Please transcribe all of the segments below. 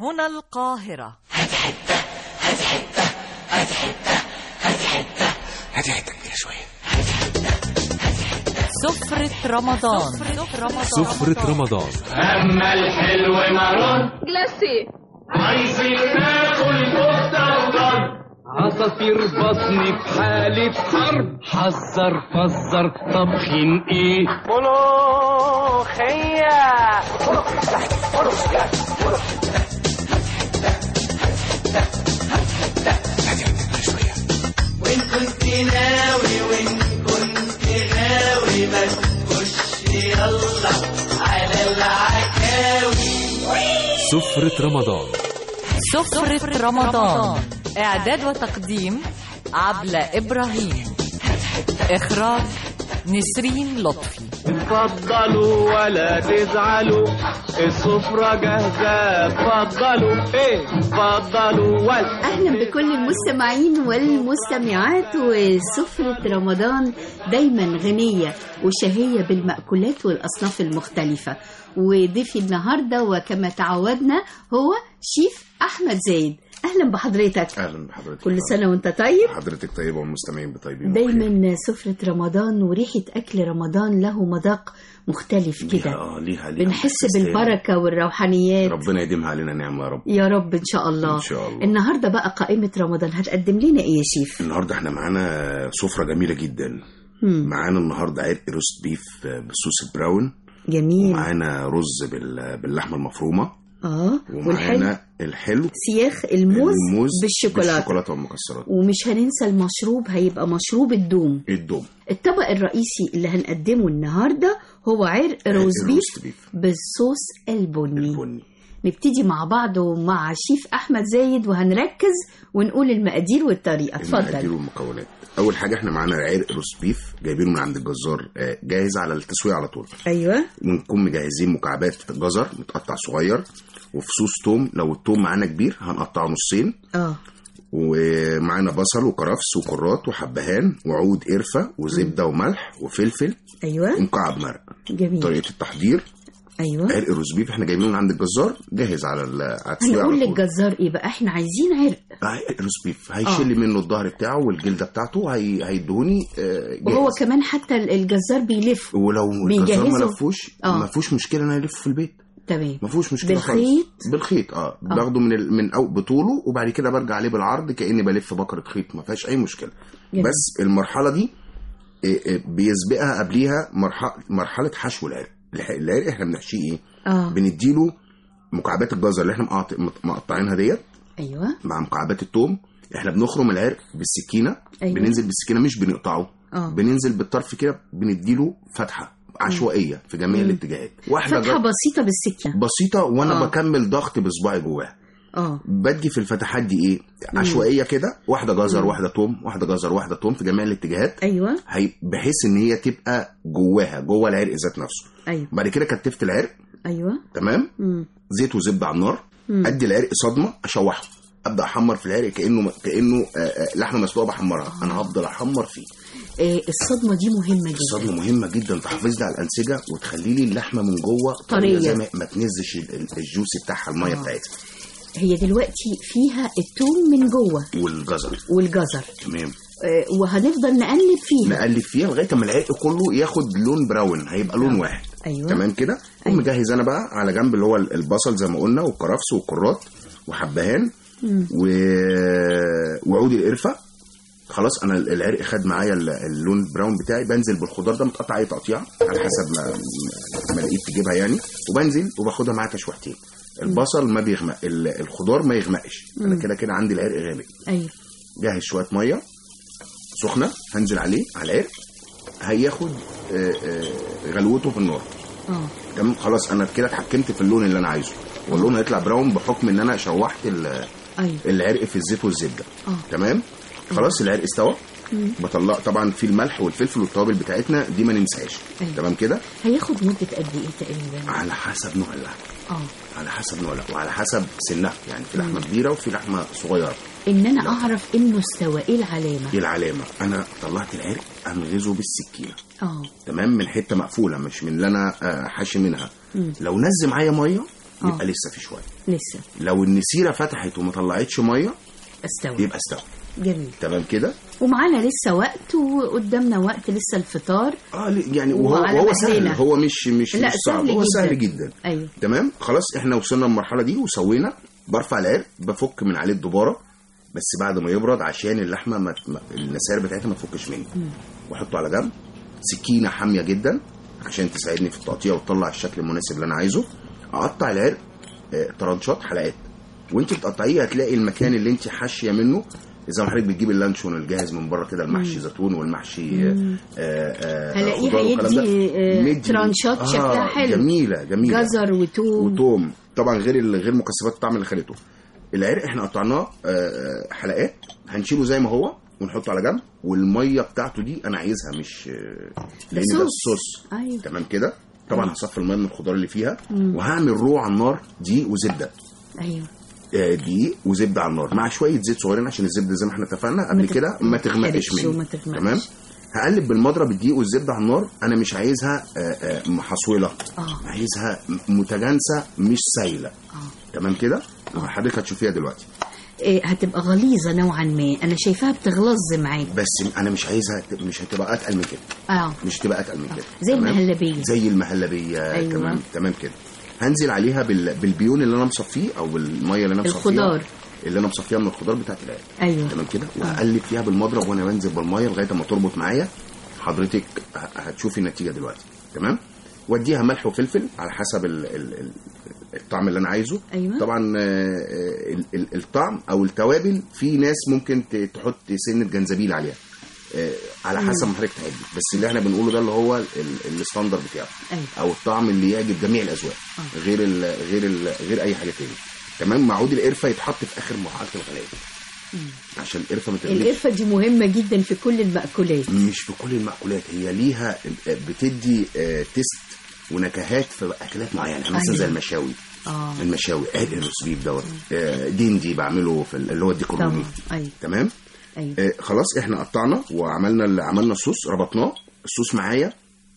هنا القاهرة هاتي حته كبيره شويه سفرة رمضان سفرة رمضان أما الحلو مرار جلاسي عايزين ناكل كفتة وضرب عصافير بطني في حالة حرب حذر فزر طبخين ايه ملوخية هاتي حته كبيره شويه وإن كنت ناوي وإن كنت غاوي ما تخش يلا على العكاوي سفرة رمضان سفرة رمضان إعداد وتقديم عبلة إبراهيم إخراج نسرين لطفي اتفضلوا ولا تزعلوا السفرة جاهزة اتفضلوا ايه اتفضلوا ولا اهلا بكل المستمعين والمستمعات وسفرة رمضان دايما غنية وشهية بالمأكولات والأصناف المختلفة وضيفي النهاردة وكما تعودنا هو شيف أحمد زايد أهلا بحضرتك اهلا بحضرتك كل سنة وانت طيب حضرتك طيبه والمستمعين بطيبين وبخير. دايما سفرة رمضان وريحة أكل رمضان له مذاق مختلف ليها كده اه ليها ليها بنحس إحساس تاني. بالبركة والروحانيات ربنا يديمها علينا نعمه يا رب يا رب إن شاء الله إن شاء الله. النهاردة بقى قائمة رمضان هتقدم لنا إيه يا شيف؟ النهارده احنا معانا سفره جميله جدا مم. معانا النهارده عرق روست بيف بالصوص البراون جميل ومعانا رز بال- باللحمه المفرومه اه والحلو ومعانا الحلو سياخ الموز, الموز بالشوكولاته بالشوكولاته والمكسرات ومش هننسى المشروب هيبقى مشروب الدوم الدوم الطبق الرئيسي اللي هنقدمه النهارده هو عرق روز بيف الروست بيف بالصوص البني البني نبتدي مع بعض ومع شيف احمد زايد وهنركز ونقول المقادير والطريقه المقادير اتفضل والمكونات اول حاجه احنا معانا عرق روست بيف جايبينه من عند الجزار آه، جاهز على التسويه على طول ايوه ونكون مجهزين مكعبات جزر متقطع صغير وفصوص توم لو التوم معانا كبير هنقطعه نصين اه ومعانا بصل وكرفس وكرات وحبهان وعود قرفه وزبده وملح وفلفل ايوه ومكعب مرق جميل طريقه التحضير ايوه عرق روز بيف احنا جايبينه من عند الجزار جاهز على ال- على التسويه هنقول على طول للجزار ايه بقى احنا عايزين عرق عرق روز بيف هيشيل منه الظهر بتاعه والجلده بتاعته هي... هيدهوني آه، جاهز وهو كمان حتى الجزار بيلف ولو الجزار ما بيجهزه؟ لفوش آه. ما فيهوش مشكله انا الف في البيت تمام ما فيهوش مشكله بالخيط؟ خالص بالخيط اه باخده من ال... من أو بطوله وبعد كده برجع عليه بالعرض كاني بلف بكره خيط ما فيهاش اي مشكله جميل. بس المرحله دي إيه، إيه، بيسبقها قبليها مرحله مرحله حشو العرق الح- العرق احنا بنحشيه ايه اه بنديله مكعبات الجزر اللي احنا مقاط- مت- مقطعينها ديت ايوه مع مكعبات التوم احنا بنخرم العرق بالسكينه أيوة. بننزل بالسكينه مش بنقطعه اه بننزل بالطرف كده بنديله فتحه عشوائيه في جميع مم. الاتجاهات واحده فتحه جر- بسيطه بالسكينه بسيطه وانا آه. بكمل ضغط بصباعي جواها اه بدي في الفتحات دي ايه عشوائيه كده واحده جزر واحده توم واحده جزر واحده توم في جميع الاتجاهات ايوه هي بحيث ان هي تبقى جواها جوه العرق ذات نفسه ايوه بعد كده كتفت العرق ايوه تمام مم. زيت وزبده على النار مم. ادي العرق صدمه اشوحه ابدا احمر في العرق كانه كانه آه، آه، لحمه مسلوقه بحمرها انا هفضل احمر فيه آه الصدمه دي مهمه جدا الصدمه مهمه جدا تحافظ لي على الانسجه وتخلي لي اللحمه من جوه طرية. زي ما, ما تنزش ال- ال- الجوس بتاعها الميه آه. بتاعتها هي دلوقتي فيها التوم من جوه والجزر والجزر تمام آه وهنفضل نقلب فيها نقلب فيها لغايه ما العرق كله ياخد لون براون هيبقى لون آه. واحد ايوه تمام كده أيوة. ومجهز انا بقى على جنب اللي هو البصل زي ما قلنا والكرفس والكرات وحبهان مم. و... وعود القرفه خلاص انا العرق خد معايا ال- اللون براون بتاعي بنزل بالخضار ده متقطع اي تقطيع على حسب ما ما لقيت تجيبها يعني وبنزل وباخدها معايا تشويحتين البصل ما بيغمق ال- الخضار ما يغمقش انا كده كده عندي العرق غامق ايوه جهز شويه ميه سخنه هنزل عليه على العرق هياخد آه، آه، غلوته في النار اه تمام خلاص انا كده اتحكمت في اللون اللي انا عايزه واللون هيطلع براون بحكم ان انا شوحت ال- ايوه العرق في الزيت والزبده اه تمام خلاص العرق استوى بطلع طبعا في الملح والفلفل والتوابل بتاعتنا دي ما ننساهاش أيوة. تمام كده هياخد مده قد ايه تقريبا على حسب نوع اللحمه اه على حسب نوع اللحمه وعلى حسب سنها يعني في لحمه كبيره وفي لحمه صغيره ان انا اعرف انه استوى ايه العلامه دي العلامه انا طلعت العرق انغزه بالسكينه اه تمام من حته مقفوله مش من اللي انا آه، حاشي منها لو نزل معايا ميه آه. يبقى لسه في شويه لسه لو النسيره فتحت وما طلعتش ميه استوى يبقى استوى جميل تمام كده ومعانا لسه وقت وقدامنا وقت لسه الفطار اه ليه- يعني وهو, وعلى وهو سهل مهلنا. هو مش مش لا، مش صعب سهل هو جدا. سهل جدا ايوه تمام خلاص احنا وصلنا للمرحله دي وسوينا برفع العرق بفك من عليه الدباره بس بعد ما يبرد عشان اللحمه ما ما- النسائر بتاعتها ما تفكش مني واحطه على جنب سكينه حاميه جدا عشان تساعدني في التقطيع وتطلع الشكل المناسب اللي انا عايزه اقطع العرق آه، طرنشات حلقات وانت بتقطعيه هتلاقي المكان اللي انت حاشيه منه زي ما حضرتك بتجيب اللانشون الجاهز من بره كده المحشي زيتون والمحشي آه، آه، هلاقيه خضار والكلام ده. هيدي، آه، مدي. ترانشات شكلها حلو. جميله جميله جزر وتوم وتوم طبعا غير ال- غير مكسبات الطعم اللي خلته العرق احنا قطعناه آه، حلقات هنشيله زي ما هو ونحطه على جنب والميه بتاعته دي انا عايزها مش آه، لان ده صوص. الصوص ايوه تمام كده طبعا هصفي الميه من الخضار اللي فيها وهعمل رو على النار دقيق وزبده ايوه آه، دقيق وزبده على النار مع شويه زيت صغيرين عشان الزبده زي ما احنا اتفقنا ما قبل تت- كده ما ما تغمقش تتحرقش وما مني تغمقش. تمام هقلب بالمضرب الدقيق والزبده على النار انا مش عايزها آه، آه، محصوله آه. عايزها م- متجانسه مش سايله تمام كده حضرتك هتشوفيها دلوقتي إيه هتبقى غليظه نوعا ما انا شايفاها بتغلظ معاك بس انا مش عايزها ت- مش هتبقى اتقل من كده اه مش هتبقى اتقل من كده زي تمام؟ المهلبية. زي المهلبيه أيوة. تمام تمام كده هنزل عليها بال... بالبيون اللي انا مصفيه او بالميه اللي انا مصفيها الخضار. اللي انا مصفيها من الخضار بتاعت العيال ايوه تمام كده وهقلب فيها بالمضرب وانا بنزل بالميه لغايه ما تربط معايا حضرتك ه- هتشوفي النتيجه دلوقتي تمام واديها ملح وفلفل على حسب ال ال ال الطعم اللي انا عايزه أيوة. طبعا آه، آه، ال- ال- الطعم او التوابل في ناس ممكن ت- تحط سنه جنزبيل عليها آه، على حسب ما حضرتك تحبي بس اللي احنا بنقوله ده اللي هو ال- ال- الستاندر بتاعه أيوة. او الطعم اللي يعجب جميع الاذواق غير ال غير ال غير اي حاجه تاني تمام معود القرفه يتحط في اخر مرحله الغلايه عشان القرفه ما تغليش القرفه دي مهمه جدا في كل المأكولات مش في كل المأكولات هي ليها بتدي آه، تيست ونكهات في اكلات معينه يعني مثلا أيوة. زي المشاوي اه المشاوي عرق الرسبيب دوت آه، دندي بعمله في ال- اللي هو الديك الرومي طبعا ايوه تمام ايوه آه، خلاص احنا قطعنا وعملنا ال- عملنا الصوص ربطناه الصوص معايا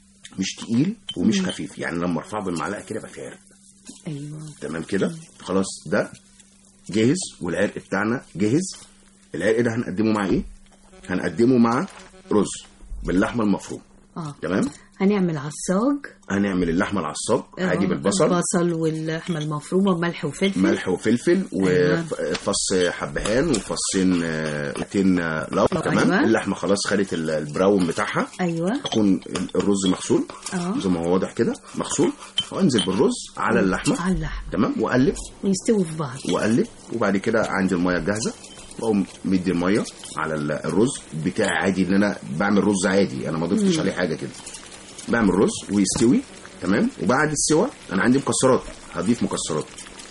مش تقيل ومش خفيف يعني لما ارفعه بالمعلقه كده يبقى فيه عرق ايوه تمام كده خلاص ده جاهز والعرق بتاعنا جاهز العرق ده هنقدمه مع ايه هنقدمه مع رز باللحمه المفروم اه تمام هنعمل عصاج هنعمل اللحمه العصاج آه، هجيب البصل البصل واللحمه المفرومه بملح وفلفل ملح وفلفل أيوة. وفص حبهان وفصين آه، قوتين آه، لو تمام أيوة. اللحمه خلاص خدت ال- البراون بتاعها ايوه اكون الرز مغسول اه زي ما هو واضح كده مغسول وانزل بالرز على اللحمه على اللحمه تمام واقلب ويستووا في بعض واقلب وبعد كده عندي الميه الجاهزه واقوم مدي الميه على ال- الرز بتاعي عادي ان انا بعمل رز عادي انا ما ضفتش عليه حاجه كده بعمل رز ويستوي تمام وبعد السوا انا عندي مكسرات هضيف مكسرات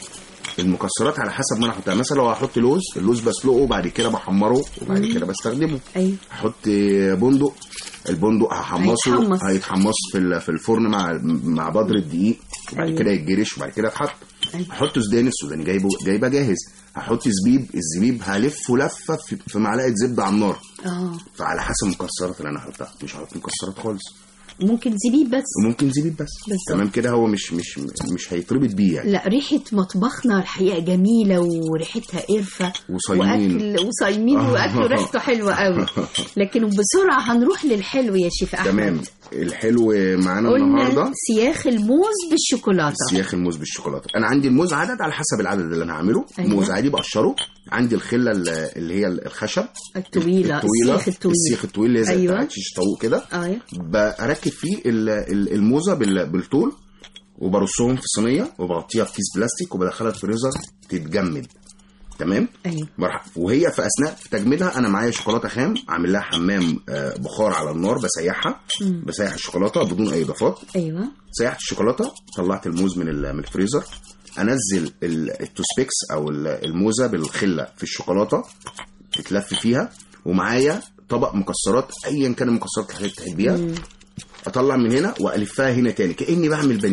المكسرات على حسب ما انا احطها مثلا لو هحط لوز اللوز بسلقه وبعد كده بحمره وبعد كده بستخدمه ايوه هحط بندق البندق هحمصه هيتحمص. هيتحمص في ال- في الفرن مع مع بودره الدقيق وبعد أيوة. كده يتجرش وبعد كده يتحط أيوة. هحط سوداني السوداني جايبه جايبه جاهز هحط زبيب الزبيب هلفه لفه في, في معلقه زبده على النار اه فعلى حسب المكسرات اللي انا هحطها مش هحط مكسرات خالص ممكن زبيب بس وممكن زبيب بس بالظبط. تمام كده هو مش مش مش هيتربط بيه يعني لا ريحة مطبخنا الحقيقة جميلة وريحتها قرفة وصايمين. وأكل وصايمين وأكل ريحته حلوة قوي لكن بسرعة هنروح للحلو يا شيف أحمد تمام الحلو معانا قلنا النهارده سياخ الموز بالشوكولاتة سياخ الموز بالشوكولاته انا عندي الموز عدد على حسب العدد اللي انا هعمله أيوة. موز عادي بقشره عندي الخله اللي اللي هي الخشب الطويلة الطويله السيخ الطويل السيخ الطويل اللي هي زي أيوة. بتاعت شيش طاووق كده أيوة بركب فيه ال- ال- الموزه بال- بالطول وبرصهم في صينيه وبغطيها في كيس بلاستيك وبدخلها الفريزر تتجمد تمام أيوة مرحب وهي في اثناء تجميدها انا معايا شوكولاته خام عامل لها حمام آه، بخار على النار بسيحها بسيح الشوكولاته بدون اي اضافات أيوة سيحت الشوكولاته طلعت الموز من ال- من الفريزر انزل ال- التوسبيكس او ال- الموزه بالخله في الشوكولاته تتلف فيها ومعايا طبق مكسرات ايا كان المكسرات اللي حضرتك تحبيها اطلع من هنا والفها هنا تاني كاني بعمل بانيه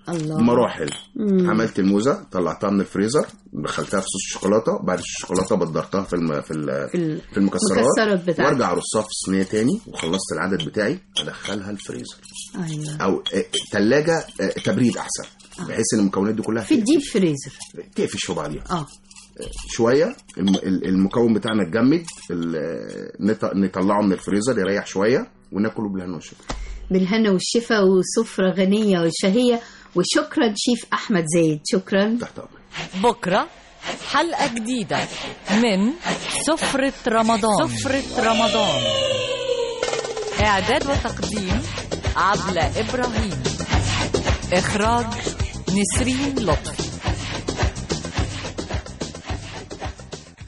الله مراحل مم. عملت الموزه طلعتها من الفريزر دخلتها في صوص الشوكولاته بعد الشوكولاته بدرتها في الم... في, ال... في ال- في المكسرات المكسرات بتاعتك. وارجع ارصها في الصينيه تاني وخلصت العدد بتاعي ادخلها الفريزر ايوه او ثلاجه تبريد احسن بحيث ان المكونات دي كلها في الديب فريزر تقفش في بعضيها اه شويه الم- ال- المكون بتاعنا اتجمد ال- نط- نطلعه من الفريزر يريح شويه وناكله بالهنا والشفا بالهنا والشفا وسفرة غنية وشهية وشكرا شيف أحمد زايد شكرا تحت امرك بكرة حلقة جديدة من سفرة رمضان سفرة رمضان إعداد وتقديم عبلة إبراهيم إخراج نسرين لطفي